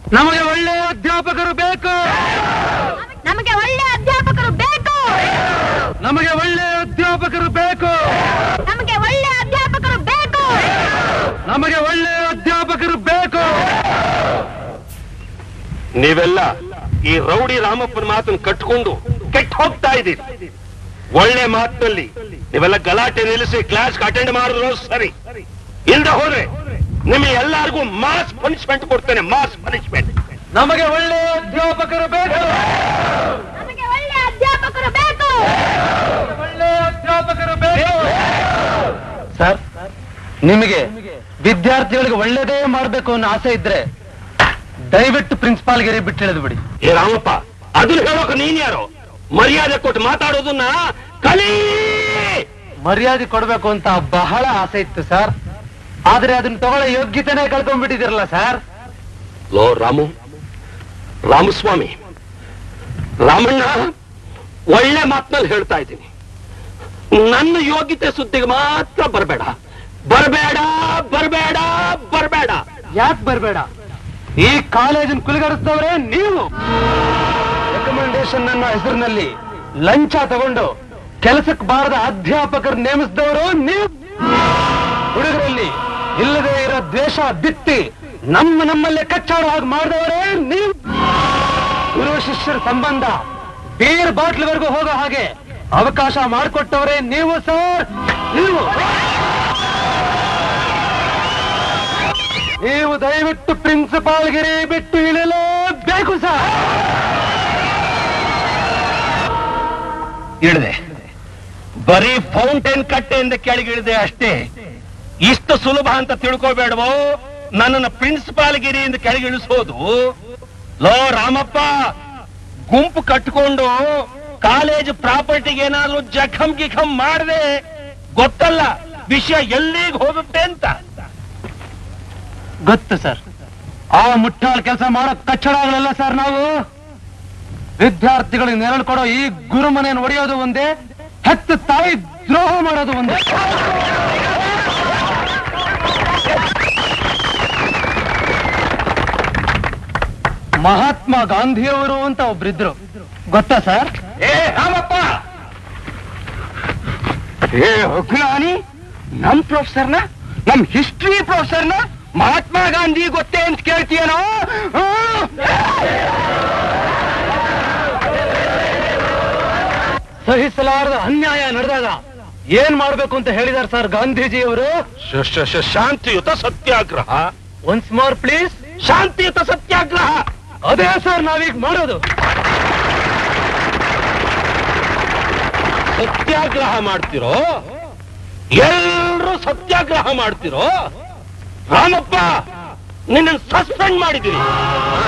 ನಮಗೆ ಒಳ್ಳೆ ಅಧ್ಯಾಪಕರು ಬೇಕು ನಮಗೆ ಒಳ್ಳೆ ಅಧ್ಯಾಪಕರು ಬೇಕು ನಮಗೆ ಒಳ್ಳೆ ಅಧ್ಯಾಪಕರು ಬೇಕು ನಮಗೆ ಒಳ್ಳೆ ಅಧ್ಯಾಪಕರು ಬೇಕು ನಮಗೆ ಒಳ್ಳೆ ಅಧ್ಯಾಪಕರು ಬೇಕು ನೀವೆಲ್ಲ ಈ ರೌಡಿ ರಾಮಪ್ಪನ ಮಾತನ್ನು ಕಟ್ಕೊಂಡು ಕೆಟ್ಟ ಹೋಗ್ತಾ ಇದ್ದೀರಿ ಒಳ್ಳೆ ಮಾತಿನಲ್ಲಿ ನೀವೆಲ್ಲ ಗಲಾಟೆ ನಿಲ್ಲಿಸಿ ಕ್ಲಾಸ್ ಅಟೆಂಡ್ ಮಾಡಿದ್ರು ಸರಿ ಇಲ್ದ ಹೋದ್ರೆ ನಿಮಗೆ ಎಲ್ಲರಿಗೂ ಮಾಸ್ ಪನಿಷ್ಮೆಂಟ್ ಕೊಡ್ತೇನೆ ಮಾಸ್ ಪನಿಷ್ಮೆಂಟ್ ನಮಗೆ ಒಳ್ಳೆ ಅಧ್ಯಾಪಕರು ಬೇಕು ನಮಗೆ ಒಳ್ಳೆ ಅಧ್ಯಾಪಕರು ಬೇಕು ಒಳ್ಳೆ ಅಧ್ಯಾಪಕರು ಬೇಕು ಸರ್ ನಿಮಗೆ ವಿದ್ಯಾರ್ಥಿಗಳಿಗೆ ಒಳ್ಳೇದೇ ಮಾಡಬೇಕು ಅನ್ನೋ ಆಸೆ ಇದ್ರೆ ದಯವಿಟ್ಟು ಪ್ರಿನ್ಸಿಪಾಲ್ ಗಿರಿ ಬಿಟ್ಟು ಹೇಳಿದ್ ಬಿಡಿ ಏ ರಾಮಪ್ಪ ಅದನ್ನ ಹೇಳೋಕೆ ನೀನ್ ಯಾರು ಮರ್ಯಾದೆ ಕೊಟ್ಟು ಮಾತಾಡೋದನ್ನ ಕಲಿ ಮರ್ಯಾದೆ ಕೊಡ್ಬೇಕು ಅಂತ ಬಹಳ ಆಸೆ ಇತ್ತು ಸರ್ ಆದ್ರೆ ಅದನ್ನ ತಗೊಳ್ಳೋ ಯೋಗ್ಯತೆನೇ ಕಳ್ಕೊಂಡ್ಬಿಟ್ಟಿದಿರಲ್ಲ ಸರ್ ಲೋ ರಾಮು ರಾಮಸ್ವಾಮಿ ರಾಮಣ್ಣ ಒಳ್ಳೆ ಮಾತಿನಲ್ಲಿ ಹೇಳ್ತಾ ಇದ್ದೀನಿ ನನ್ನ ಯೋಗ್ಯತೆ ಸುದ್ದಿಗೆ ಮಾತ್ರ ಬರಬೇಡ ಬರಬೇಡ ಬರಬೇಡ ಬರಬೇಡ ಯಾಕೆ ಬರಬೇಡ ಈ ಕಾಲೇಜನ್ ಕುಲಗರಿಸ್ತವ್ರೆ ನೀವು ರೆಕಮೆಂಡೇಶನ್ ನನ್ನ ಹೆಸರಿನಲ್ಲಿ ಲಂಚ ತಗೊಂಡು ಕೆಲಸಕ್ಕೆ ಬಾರದ ಅಧ್ಯಾಪಕರು ನೇಮಿಸಿದವರು ನೀವು ಹುಡುಗರಲ್ಲಿ ಇಲ್ಲದೆ ಇರೋ ದ್ವೇಷ ಬಿತ್ತಿ ನಮ್ಮ ನಮ್ಮಲ್ಲೇ ಕಚ್ಚಾಡೋ ಹಾಗೆ ಮಾಡಿದವರೇ ನೀವು ಗುರು ಶಿಷ್ಯರ ಸಂಬಂಧ ಬೀರ್ ಬಾಟ್ಲ್ವರೆಗೂ ಹೋಗೋ ಹಾಗೆ ಅವಕಾಶ ಮಾಡಿಕೊಟ್ಟವರೇ ನೀವು ಸರ್ ನೀವು ನೀವು ದಯವಿಟ್ಟು ಪ್ರಿನ್ಸಿಪಾಲ್ ಗಿರಿ ಬಿಟ್ಟು ಇಳಲೇಬೇಕು ಸರ್ ಇಳಿದೆ ಬರೀ ಫೌಂಟೇನ್ ಕಟ್ಟೆಯಿಂದ ಕೆಳಗಿಳಿದೆ ಅಷ್ಟೇ ಇಷ್ಟು ಸುಲಭ ಅಂತ ತಿಳ್ಕೋಬೇಡವೋ ನನ್ನನ್ನು ಪ್ರಿನ್ಸಿಪಾಲ್ ಗಿರಿಯಿಂದ ಕೆಳಗಿಳಿಸೋದು ಲೋ ರಾಮಪ್ಪ ಗುಂಪು ಕಟ್ಕೊಂಡು ಕಾಲೇಜ್ ಪ್ರಾಪರ್ಟಿಗೆ ಏನಾದ್ರೂ ಜಖಂ ಗಿಖಂ ಮಾಡದೆ ಗೊತ್ತಲ್ಲ ವಿಷಯ ಎಲ್ಲಿಗೆ ಹೋಗುತ್ತೆ ಅಂತ ಗೊತ್ತು ಸರ್ ಆ ಮುಟ್ಟಾಳ್ ಕೆಲಸ ಮಾಡೋ ಕಚ್ಚಡಗಳಲ್ಲ ಸರ್ ನಾವು ವಿದ್ಯಾರ್ಥಿಗಳಿಗೆ ನೆರಳು ಕೊಡೋ ಈ ಗುರುಮನೆಯನ್ನು ಒಡೆಯೋದು ಒಂದೇ ಹತ್ತು ತಾಯಿ ದ್ರೋಹ ಮಾಡೋದು ಒಂದೇ ಮಹಾತ್ಮ ಗಾಂಧಿಯವರು ಅಂತ ಒಬ್ರಿದ್ರು ಗೊತ್ತಾ ಸರ್ ಏ ರಾಮಪ್ಪ ಏ ಹುಗ್ನಾನಿ ನಮ್ ಪ್ರೊಫೆಸರ್ನ ನಮ್ ಹಿಸ್ಟ್ರಿ ಪ್ರೊಫೆಸರ್ನ ಮಹಾತ್ಮ ಗಾಂಧಿ ಗೊತ್ತೇ ಅಂತ ಕೇಳ್ತೀಯನೋ ಆ? ಸಹಿಸಲಾರದ ಅನ್ಯಾಯ ನಡೆದಾಗ ಏನ್ ಮಾಡ್ಬೇಕು ಅಂತ ಹೇಳಿದಾರೆ ಸರ್ ಗಾಂಧೀಜಿಯವರು ಶ- ಶ- ಶ- ಶಾಂತಿಯುತ ಸತ್ಯಾಗ್ರಹ ಒನ್ಸ್ ಮೋರ್ ಪ್ಲೀಸ್ ಶಾಂತಿಯುತ ಸತ್ಯಾಗ್ರಹ ಅದೇ ಸರ್ ನಾವೀಗ ಮಾಡೋದು ಸತ್ಯಾಗ್ರಹ ಮಾಡ್ತಿರೋ ಎಲ್ರೂ ಸತ್ಯಾಗ್ರಹ ಮಾಡ್ತಿರೋ ರಾಮಪ್ಪ ನಿನ್ನ ಸಸ್ಪೆಂಡ್ ಮಾಡಿದ್ದೀನಿ